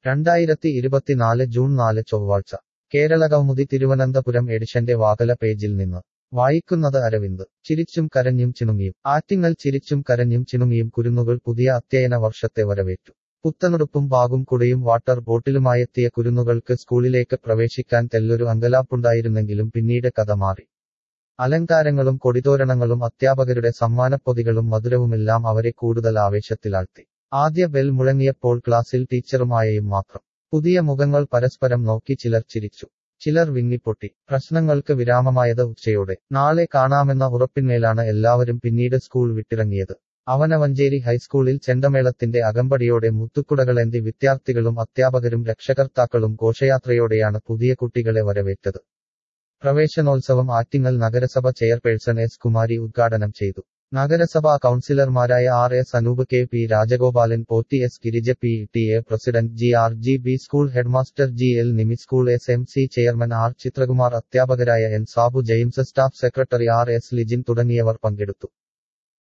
രണ്ടായിരത്തി ഇരുപത്തിനാല് ജൂൺ നാല് ചൊവ്വാഴ്ച കേരളകൗമുദി തിരുവനന്തപുരം എഡിഷന്റെ വാകല പേജിൽ നിന്ന് വായിക്കുന്നത് അരവിന്ദ് ചിരിച്ചും കരഞ്ഞും ചിണുങ്ങിയും ആറ്റിങ്ങൽ ചിരിച്ചും കരഞ്ഞും ചിണുങ്ങിയും കുരുന്നുകൾ പുതിയ അധ്യയന വർഷത്തെ വരവേറ്റു പുത്തനുടുപ്പും ബാഗും കുടയും വാട്ടർ ബോട്ടിലുമായെത്തിയ കുരുന്നുകൾക്ക് സ്കൂളിലേക്ക് പ്രവേശിക്കാൻ തെല്ലൊരു അങ്കലാപ്പുണ്ടായിരുന്നെങ്കിലും പിന്നീട് കഥ മാറി അലങ്കാരങ്ങളും കൊടിതോരണങ്ങളും അധ്യാപകരുടെ സമ്മാനപ്പൊതികളും മധുരവുമെല്ലാം അവരെ കൂടുതൽ ആവേശത്തിലാഴ്ത്തി ആദ്യ ബെൽ മുഴങ്ങിയപ്പോൾ ക്ലാസ്സിൽ ടീച്ചറുമായയും മാത്രം പുതിയ മുഖങ്ങൾ പരസ്പരം നോക്കി ചിലർ ചിരിച്ചു ചിലർ വിങ്ങിപ്പൊട്ടി പ്രശ്നങ്ങൾക്ക് വിരാമമായത് ഉച്ചയോടെ നാളെ കാണാമെന്ന ഉറപ്പിന്മേലാണ് എല്ലാവരും പിന്നീട് സ്കൂൾ വിട്ടിറങ്ങിയത് അവനവഞ്ചേരി ഹൈസ്കൂളിൽ ചെണ്ടമേളത്തിന്റെ അകമ്പടിയോടെ മുത്തുക്കുടകളേന്തി വിദ്യാർത്ഥികളും അധ്യാപകരും രക്ഷകർത്താക്കളും ഘോഷയാത്രയോടെയാണ് പുതിയ കുട്ടികളെ വരവേറ്റത് പ്രവേശനോത്സവം ആറ്റിങ്ങൽ നഗരസഭ ചെയർപേഴ്സൺ എസ് കുമാരി ഉദ്ഘാടനം ചെയ്തു നഗരസഭാ കൌൺസിലർമാരായ R S Anoop K P Rajagopalan Potti S Girija P T A president G R G B school headmaster G L Nimi school S M C chairman R Chithrakumar അധ്യാപകരായ N Sabu James staff secretary R S Lijin തുടങ്ങിയവർ പങ്കെടുത്തു